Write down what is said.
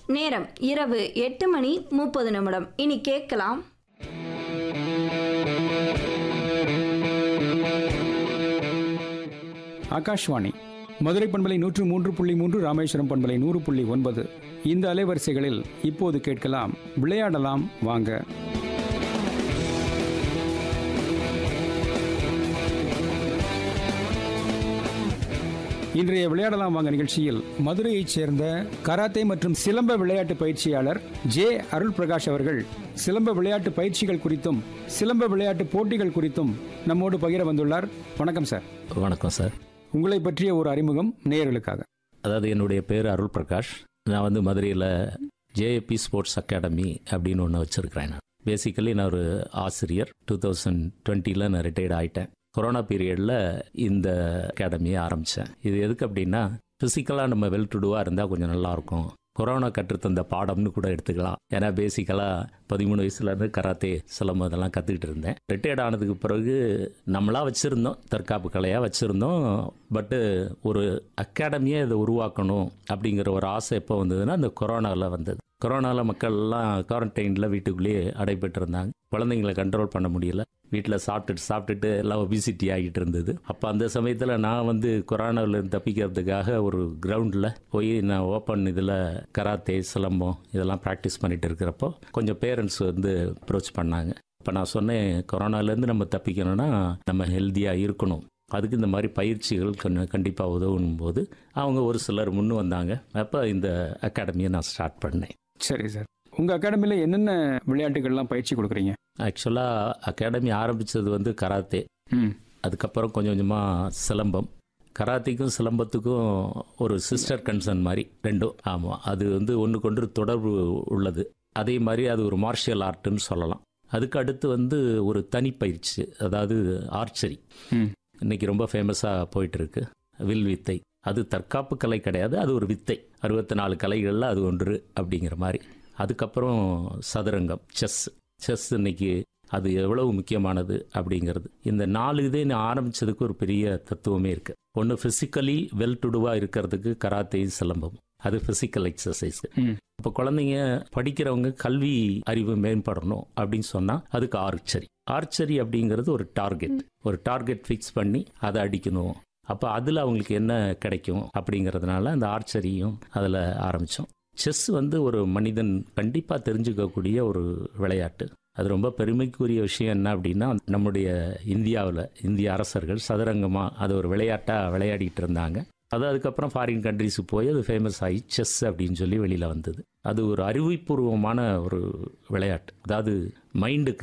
நேரம் இரவு எட்டு மணி முப்பது நிமிடம் இனி கேட்கலாம் ஆகாஷ்வாணி மதுரை பண்பலை நூற்று மூன்று புள்ளி மூன்று ராமேஸ்வரம் பண்பலை நூறு புள்ளி ஒன்பது இந்த அலைவரிசைகளில் இப்போது கேட்கலாம் விளையாடலாம் வாங்க இன்றைய விளையாடலாம் வாங்க நிகழ்ச்சியில் மதுரையைச் சேர்ந்த கராத்தே மற்றும் சிலம்ப விளையாட்டு பயிற்சியாளர் ஜே அருள் பிரகாஷ் அவர்கள் சிலம்ப விளையாட்டு பயிற்சிகள் குறித்தும் சிலம்ப விளையாட்டு போட்டிகள் குறித்தும் நம்மோடு பகிர வந்துள்ளார் வணக்கம் சார் வணக்கம் சார் உங்களை பற்றிய ஒரு அறிமுகம் நேயர்களுக்காக அதாவது என்னுடைய பேர் அருள் பிரகாஷ் நான் வந்து மதுரையில் ஜேஏபி ஸ்போர்ட்ஸ் அகாடமி அப்படின்னு ஒன்று வச்சுருக்கிறேன் நான் பேசிக்கலி நான் ஒரு ஆசிரியர் டூ தௌசண்ட் டுவெண்ட்டியில் நான் ரிட்டையர்ட் ஆகிட்டேன் கொரோனா பீரியடில் இந்த அகாடமியை ஆரம்பித்தேன் இது எதுக்கு அப்படின்னா ஃபிசிக்கலாக நம்ம வெல் டுடுவாக இருந்தால் கொஞ்சம் நல்லாயிருக்கும் கொரோனா கற்றுத்தந்த பாடம்னு கூட எடுத்துக்கலாம் ஏன்னா பேசிக்கலாக பதிமூணு வயசுலேருந்து கராத்தே சிலம்பம் இதெல்லாம் கற்றுக்கிட்டு இருந்தேன் ரிட்டையர்ட் ஆனதுக்கு பிறகு நம்மளா வச்சுருந்தோம் தற்காப்பு கலையாக வச்சுருந்தோம் பட்டு ஒரு அகாடமியை இதை உருவாக்கணும் அப்படிங்கிற ஒரு ஆசை எப்போ வந்ததுன்னா அந்த கொரோனாவில் வந்தது கொரோனாவில் மக்கள் எல்லாம் குவாரண்டைனில் வீட்டுக்குள்ளேயே அடைபட்டிருந்தாங்க குழந்தைங்களை கண்ட்ரோல் பண்ண முடியல வீட்டில் சாப்பிட்டுட்டு சாப்பிட்டுட்டு எல்லாம் ஒபிசிட்டி ஆகிட்டு இருந்தது அப்போ அந்த சமயத்தில் நான் வந்து கொரோனாவில் தப்பிக்கிறதுக்காக ஒரு கிரவுண்டில் போய் நான் ஓப்பன் இதில் கராத்தே சிலம்பம் இதெல்லாம் ப்ராக்டிஸ் பண்ணிட்டு இருக்கிறப்போ கொஞ்சம் பேரண்ட்ஸ் வந்து அப்ரோச் பண்ணாங்க இப்போ நான் சொன்னேன் கொரோனாலேருந்து நம்ம தப்பிக்கணும்னா நம்ம ஹெல்த்தியாக இருக்கணும் அதுக்கு இந்த மாதிரி பயிற்சிகள் கொஞ்சம் கண்டிப்பாக உதவும் போது அவங்க ஒரு சிலர் முன் வந்தாங்க அப்போ இந்த அகாடமியை நான் ஸ்டார்ட் பண்ணேன் சரி சார் உங்க அகாடமியில் என்னென்ன விளையாட்டுகள்லாம் பயிற்சி கொடுக்குறீங்க ஆக்சுவலாக அகாடமி ஆரம்பித்தது வந்து கராத்தே ம் அதுக்கப்புறம் கொஞ்சம் கொஞ்சமாக சிலம்பம் கராத்திக்கும் சிலம்பத்துக்கும் ஒரு சிஸ்டர் கன்சர்ன் மாதிரி ரெண்டும் ஆமாம் அது வந்து ஒன்றுக்கு ஒன்று தொடர்பு உள்ளது அதே மாதிரி அது ஒரு மார்ஷியல் ஆர்ட்னு சொல்லலாம் அதுக்கு அடுத்து வந்து ஒரு தனிப்பயிற்சி அதாவது ஆர்ச்சரி ம் இன்னைக்கு ரொம்ப ஃபேமஸாக போயிட்டு இருக்கு வில் வித்தை அது தற்காப்பு கலை கிடையாது அது ஒரு வித்தை அறுபத்தி நாலு கலைகளில் அது ஒன்று அப்படிங்கிற மாதிரி அதுக்கப்புறம் சதுரங்கம் செஸ் செஸ் இன்னைக்கு அது எவ்வளவு முக்கியமானது அப்படிங்கிறது இந்த நாலு இதே நான் ஆரம்பிச்சதுக்கு ஒரு பெரிய தத்துவமே இருக்கு ஒன்று ஃபிசிக்கலி வெல் டுடுவாக இருக்கிறதுக்கு கராத்தே சிலம்பம் அது ஃபிசிக்கல் எக்ஸசைஸ் ம் இப்போ குழந்தைங்க படிக்கிறவங்க கல்வி அறிவு மேம்படணும் அப்படின்னு சொன்னால் அதுக்கு ஆர்ச்சரி ஆர்ச்சரி அப்படிங்கிறது ஒரு டார்கெட் ஒரு டார்கெட் ஃபிக்ஸ் பண்ணி அதை அடிக்கணும் அப்போ அதில் அவங்களுக்கு என்ன கிடைக்கும் அப்படிங்கிறதுனால அந்த ஆர்ச்சரியும் அதில் ஆரம்பித்தோம் செஸ் வந்து ஒரு மனிதன் கண்டிப்பாக தெரிஞ்சுக்கக்கூடிய ஒரு விளையாட்டு அது ரொம்ப பெருமைக்குரிய விஷயம் என்ன அப்படின்னா நம்முடைய இந்தியாவில் இந்திய அரசர்கள் சதுரங்கமாக அது ஒரு விளையாட்டாக விளையாடிட்டு இருந்தாங்க அது அதுக்கப்புறம் ஃபாரின் கண்ட்ரிஸுக்கு போய் அது ஃபேமஸ் ஆகி செஸ் அப்படின்னு சொல்லி வெளியில் வந்தது அது ஒரு அறிவுபூர்வமான ஒரு விளையாட்டு அதாவது மைண்டுக்கு